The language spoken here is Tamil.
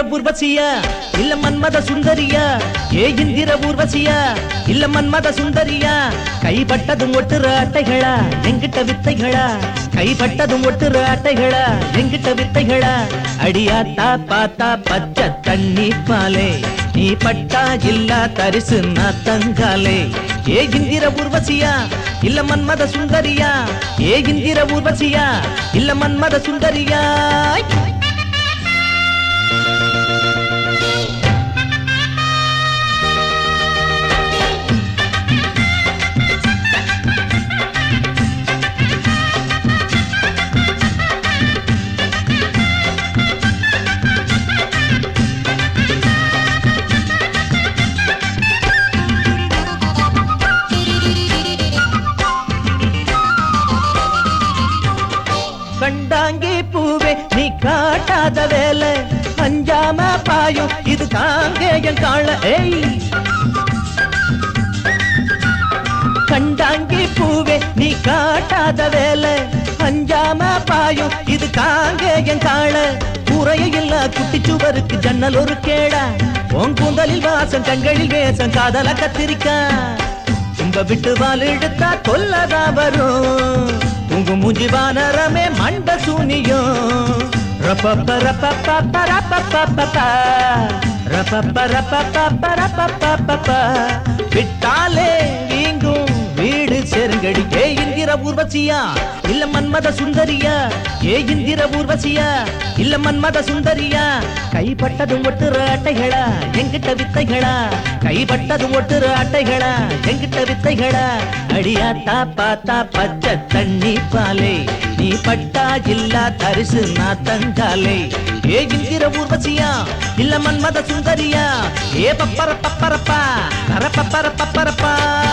ஊர்வசியா இல்ல மன்மத சுந்தரியா ஏ இந்திர ஊர்வசியா இல்ல மன்மத சுந்தரியா கைப்பட்டதும் ஒட்டுற அட்டைகளா எங்கிட்ட வித்தைகளா கைப்பட்டதும் ஒட்டுற அட்டைகளா எங்கிட்ட வித்தைகளா அடியாத்தா பாத்தா பச்சை தண்ணி பாலே நீ பட்டா இல்லா தரிசு நான் தங்காலே ஏ இந்திர ஊர்வசியா இல்ல மன்மத சுந்தரியா ஏ இந்திர ஊர்வசியா இல்ல மன்மத சுந்தரியா கண்டாங்கி பூவே நீ காட்டாத வேலை அஞ்சாம பாயும் இது காங்கேயம் காண ஏய் கண்டாங்கி பூவே நீ காட்டாத வேலை அஞ்சாம பாயும் இது காங்கேயம் காண கூரைய இல்ல குட்டி சுவருக்கு ஜன்னல் ஒரு கேடா உன் கூந்தலில் வாசம் கண்களில் வேசம் காதல கத்திரிக்கா உங்க விட்டு வால் இழுத்தா கொல்லதா வரும் உங்க மூஞ்சி வானரமே மண்ட சூனியும் ரப்பப்ப ரப்பப்ப ரப்பப்பப்ப ரப்பப்ப ரப்பப்ப ரப்பப்பப்ப விட்டாலே வீங்கும் வீடு செருங்கடி ஏ இந்திர ஊர்வசியா இல்ல மன்மத சுந்தரியா ஏ இந்திர ஊர்வசியா இல்ல மன்மத சுந்தரியா கைப்பட்டதும் ஒட்டுற அட்டைகளா எங்கிட்ட வித்தைகளா கைப்பட்டதும் ஒட்டுற அட்டைகளா எங்கிட்ட வித்தைகளா அடியாத்தா பாத்தா பச்சை தண்ணி பாலே நீ பட்டா இல்லா தரிசு நான் தங்காலே ஏ இந்திர ஊர்வசியா இல்ல மன்மத சுந்தரியா ஏ பப்பர பப்பரப்பா பரப்பப்பர பப்பரப்பா